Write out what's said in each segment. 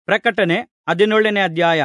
ಪ್ರಕಟಣೆ ಹದಿನೇಳನೇ ಅಧ್ಯಾಯ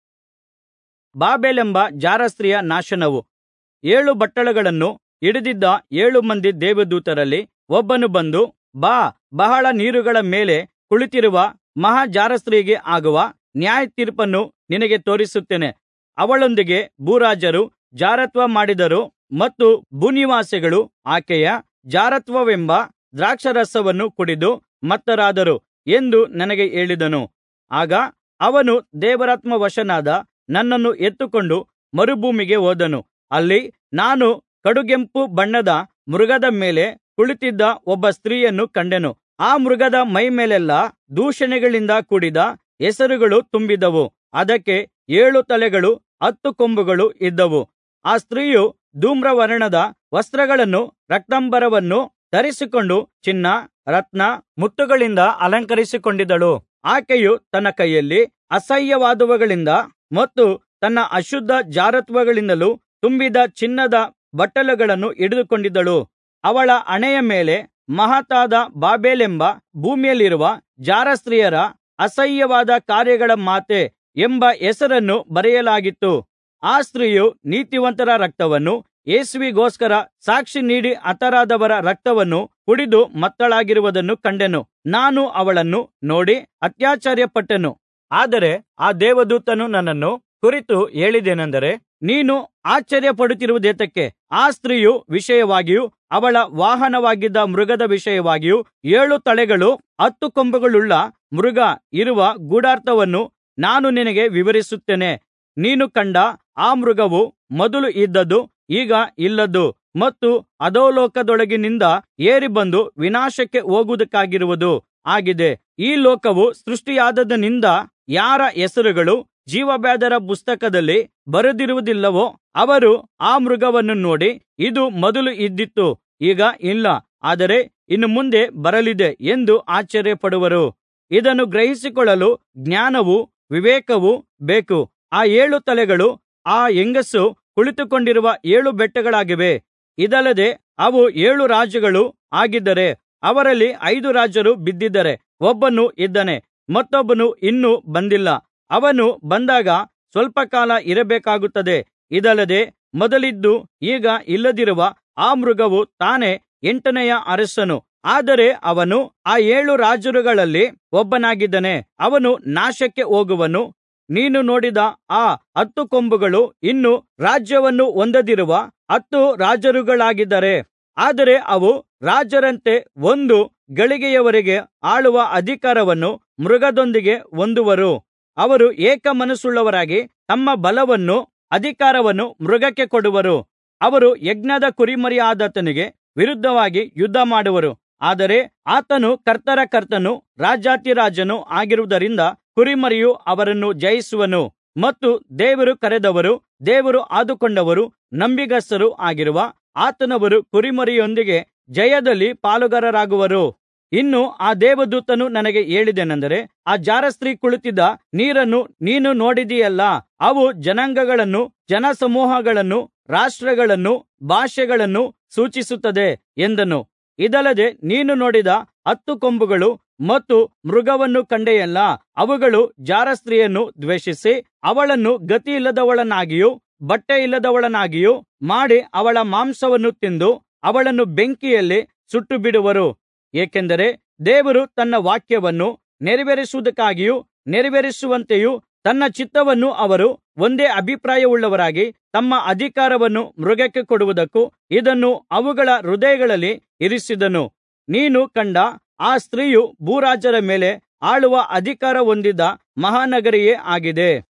ಬಾಬೆಲೆಂಬ ಜಾರಸ್ತ್ರೀಯ ನಾಶನವು ಏಳು ಬಟ್ಟಲುಗಳನ್ನು ಹಿಡಿದಿದ್ದ ಏಳು ಮಂದಿ ದೇವದೂತರಲ್ಲಿ ಒಬ್ಬನು ಬಂದು ಬಾ ಬಹಳ ನೀರುಗಳ ಮೇಲೆ ಕುಳಿತಿರುವ ಮಹಾ ಜಾರಸ್ತ್ರೀಗೆ ಆಗುವ ನ್ಯಾಯತೀರ್ಪನ್ನು ನಿನಗೆ ತೋರಿಸುತ್ತೇನೆ ಅವಳೊಂದಿಗೆ ಭೂರಾಜರು ಜಾರತ್ವ ಮಾಡಿದರು ಮತ್ತು ಭೂನಿವಾಸಿಗಳು ಆಕೆಯ ಜಾರತ್ವವೆಂಬ ದ್ರಾಕ್ಷಾರಸವನ್ನು ಕುಡಿದು ಮತ್ತರಾದರು ಎಂದು ನನಗೆ ಹೇಳಿದನು ಆಗ ಅವನು ದೇವರಾತ್ಮವಶನಾದ ನನ್ನನ್ನು ಎತ್ತಿಕೊಂಡು ಮರುಭೂಮಿಗೆ ಹೋದನು ಅಲ್ಲಿ ನಾನು ಕಡುಗೆಂಪು ಬಣ್ಣದ ಮೃಗದ ಮೇಲೆ ಕುಳಿತಿದ್ದ ಒಬ್ಬ ಸ್ತ್ರೀಯನ್ನು ಕಂಡೆನು ಆ ಮೃಗದ ಮೈಮೇಲೆಲ್ಲಾ ದೂಷಣೆಗಳಿಂದ ಕೂಡಿದ ಹೆಸರುಗಳು ತುಂಬಿದ್ದವು ಅದಕ್ಕೆ ಏಳು ತಲೆಗಳು ಹತ್ತು ಕೊಂಬುಗಳು ಇದ್ದವು ಆ ಸ್ತ್ರೀಯು ಧೂಮ್ರವರ್ಣದ ವಸ್ತ್ರಗಳನ್ನು ರಕ್ತಾಂಬರವನ್ನು ಧರಿಸಿಕೊಂಡು ಚಿನ್ನ ರತ್ನ ಮುತ್ತುಗಳಿಂದ ಅಲಂಕರಿಸಿಕೊಂಡಿದ್ದಳು ಆಕೆಯು ತನ್ನ ಕೈಯಲ್ಲಿ ಅಸಹ್ಯವಾದವುಗಳಿಂದ ಮತ್ತು ತನ್ನ ಅಶುದ್ಧ ಜಾರತ್ವಗಳಿಂದಲೂ ತುಂಬಿದ ಚಿನ್ನದ ಬಟ್ಟಲುಗಳನ್ನು ಹಿಡಿದುಕೊಂಡಿದ್ದಳು ಅವಳ ಹಣೆಯ ಮೇಲೆ ಮಹತ್ತಾದ ಬಾಬೆಲೆಂಬ ಭೂಮಿಯಲ್ಲಿರುವ ಜಾರಸ್ತ್ರೀಯರ ಅಸಹ್ಯವಾದ ಕಾರ್ಯಗಳ ಮಾತೆ ಎಂಬ ಹೆಸರನ್ನು ಬರೆಯಲಾಗಿತ್ತು ಆ ಸ್ತ್ರೀಯು ನೀತಿವಂತರ ರಕ್ತವನ್ನು ಯೇಸುವಿಗೋಸ್ಕರ ಸಾಕ್ಷಿ ನೀಡಿ ಹತರಾದವರ ರಕ್ತವನ್ನು ಕುಡಿದು ಮತ್ತಳಾಗಿರುವುದನ್ನು ಕಂಡೆನು ನಾನು ಅವಳನ್ನು ನೋಡಿ ಅತ್ಯಾಶ್ಚರ್ಯಪಟ್ಟೆನು ಆದರೆ ಆ ದೇವದೂತನು ನನ್ನನ್ನು ಕುರಿತು ಹೇಳಿದ್ದೇನೆಂದರೆ ನೀನು ಆಶ್ಚರ್ಯಪಡುತ್ತಿರುವುದೇತಕ್ಕೆ ಆ ಸ್ತ್ರೀಯು ವಿಷಯವಾಗಿಯೂ ಅವಳ ವಾಹನವಾಗಿದ್ದ ಮೃಗದ ವಿಷಯವಾಗಿಯೂ ಏಳು ತಲೆಗಳು ಹತ್ತು ಕೊಂಬುಗಳುಳ್ಳ ಮೃಗ ಇರುವ ಗೂಢಾರ್ಥವನ್ನು ನಾನು ನಿನಗೆ ವಿವರಿಸುತ್ತೇನೆ ನೀನು ಕಂಡ ಆ ಮೃಗವು ಮೊದಲು ಇದ್ದದ್ದು ಈಗ ಇಲ್ಲದ್ದು ಮತ್ತು ಅಧೋಲೋಕದೊಳಗಿನಿಂದ ಏರಿ ಬಂದು ವಿನಾಶಕ್ಕೆ ಹೋಗುವುದಕ್ಕಾಗಿರುವುದು ಆಗಿದೆ ಈ ಲೋಕವು ಸೃಷ್ಟಿಯಾದದಿನಿಂದ ಯಾರ ಹೆಸರುಗಳು ಜೀವಬಾಧ್ಯರ ಪುಸ್ತಕದಲ್ಲಿ ಬರೆದಿರುವುದಿಲ್ಲವೋ ಅವರು ಆ ಮೃಗವನ್ನು ನೋಡಿ ಇದು ಮೊದಲು ಇದ್ದಿತು ಈಗ ಇಲ್ಲ ಆದರೆ ಇನ್ನು ಮುಂದೆ ಬರಲಿದೆ ಎಂದು ಆಶ್ಚರ್ಯಪಡುವರು ಇದನ್ನು ಗ್ರಹಿಸಿಕೊಳ್ಳಲು ಜ್ಞಾನವೂ ವಿವೇಕವೂ ಬೇಕು ಆ ಏಳು ತಲೆಗಳು ಆ ಹೆಂಗಸು ಕುಳಿತುಕೊಂಡಿರುವ ಏಳು ಬೆಟ್ಟಗಳಾಗಿವೆ ಇದಲ್ಲದೆ ಅವು ಏಳು ರಾಜರುಗಳು ಆಗಿದ್ದಾರೆ ಅವರಲ್ಲಿ ಐದು ರಾಜರು ಬಿದ್ದಿದ್ದಾರೆ ಒಬ್ಬನು ಇದ್ದಾನೆ ಮತ್ತೊಬ್ಬನು ಇನ್ನೂ ಬಂದಿಲ್ಲ ಅವನು ಬಂದಾಗ ಸ್ವಲ್ಪ ಕಾಲ ಇರಬೇಕಾಗುತ್ತದೆ ಇದಲ್ಲದೆ ಮೊದಲಿದ್ದು ಈಗ ಇಲ್ಲದಿರುವ ಆ ಮೃಗವು ತಾನೇ ಎಂಟನೆಯ ಅರಸನು ಆದರೆ ಅವನು ಆ ಏಳು ರಾಜರುಗಳಲ್ಲಿ ಒಬ್ಬನಾಗಿದ್ದಾನೆ ಅವನು ನಾಶಕ್ಕೆ ಹೋಗುವನು ನೀನು ನೋಡಿದ ಆ ಹತ್ತು ಕೊಂಬುಗಳು ಇನ್ನು ರಾಜ್ಯವನ್ನು ಹೊಂದದಿರುವ ಹತ್ತು ರಾಜರುಗಳಾಗಿದ್ದಾರೆ ಆದರೆ ಅವು ರಾಜರಂತೆ ಒಂದು ಗಳಿಗೆಯವರೆಗೆ ಆಳುವ ಅಧಿಕಾರವನ್ನು ಮೃಗದೊಂದಿಗೆ ಹೊಂದುವರು ಅವರು ಏಕ ಮನಸ್ಸುಳ್ಳವರಾಗಿ ತಮ್ಮ ಬಲವನ್ನೂ ಅಧಿಕಾರವನ್ನು ಮೃಗಕ್ಕೆ ಕೊಡುವರು ಅವರು ಯಜ್ಞದ ಕುರಿಮರಿಯಾದಾತನಿಗೆ ವಿರುದ್ಧವಾಗಿ ಯುದ್ಧ ಮಾಡುವರು ಆದರೆ ಆತನು ಕರ್ತರ ಕರ್ತನೂ ರಾಜಾಧಿರಾಜನೂ ಆಗಿರುವುದರಿಂದ ಕುರಿಮರಿಯು ಅವರನ್ನು ಜಯಿಸುವನು ಮತ್ತು ದೇವರು ಕರೆದವರು ದೇವರು ಆದುಕೊಂಡವರು ನಂಬಿಗಸ್ತರು ಆಗಿರುವ ಆತನವರು ಕುರಿಮರಿಯೊಂದಿಗೆ ಜಯದಲ್ಲಿ ಪಾಲುಗಾರರಾಗುವರು ಇನ್ನು ಆ ದೇವದೂತನು ನನಗೆ ಹೇಳಿದ್ದೇನೆಂದರೆ ಆ ಜಾರಸ್ತ್ರೀ ಕುಳಿತಿದ್ದ ನೀರನ್ನು ನೀನು ನೋಡಿದಿಯಲ್ಲಾ ಅವು ಜನಾಂಗಗಳನ್ನು ಜನಸಮೂಹಗಳನ್ನು ರಾಷ್ಟ್ರಗಳನ್ನು ಭಾಷೆಗಳನ್ನು ಸೂಚಿಸುತ್ತದೆ ಎಂದನು ಇದಲ್ಲದೆ ನೀನು ನೋಡಿದ ಹತ್ತು ಕೊಂಬುಗಳು ಮತ್ತು ಮೃಗವನ್ನು ಕಂಡೆಯಲ್ಲಾ ಅವುಗಳು ಜಾರಸ್ತ್ರೀಯನ್ನು ದ್ವೇಷಿಸಿ ಅವಳನ್ನು ಗತಿಯಿಲ್ಲದವಳನ್ನಾಗಿಯೂ ಬಟ್ಟೆಯಿಲ್ಲದವಳನ್ನಾಗಿಯೂ ಮಾಡಿ ಅವಳ ಮಾಂಸವನ್ನು ತಿಂದು ಅವಳನ್ನು ಬೆಂಕಿಯಲ್ಲಿ ಸುಟ್ಟುಬಿಡುವರು ಏಕೆಂದರೆ ದೇವರು ತನ್ನ ವಾಕ್ಯವನ್ನು ನೆರವೇರಿಸುವುದಕ್ಕಾಗಿಯೂ ನೆರವೇರಿಸುವಂತೆಯೂ ತನ್ನ ಚಿತ್ತವನ್ನು ಅವರು ಒಂದೇ ಅಭಿಪ್ರಾಯವುಳ್ಳವರಾಗಿ ತಮ್ಮ ಅಧಿಕಾರವನ್ನು ಮೃಗಕ್ಕೆ ಕೊಡುವುದಕ್ಕೂ ಇದನ್ನು ಅವುಗಳ ಹೃದಯಗಳಲ್ಲಿ ಇರಿಸಿದನು ನೀನು ಕಂಡ ಆ ಸ್ತ್ರೀಯು ಭೂರಾಜರ ಮೇಲೆ ಆಳುವ ಅಧಿಕಾರ ಹೊಂದಿದ ಮಹಾನಗರಿಯೇ ಆಗಿದೆ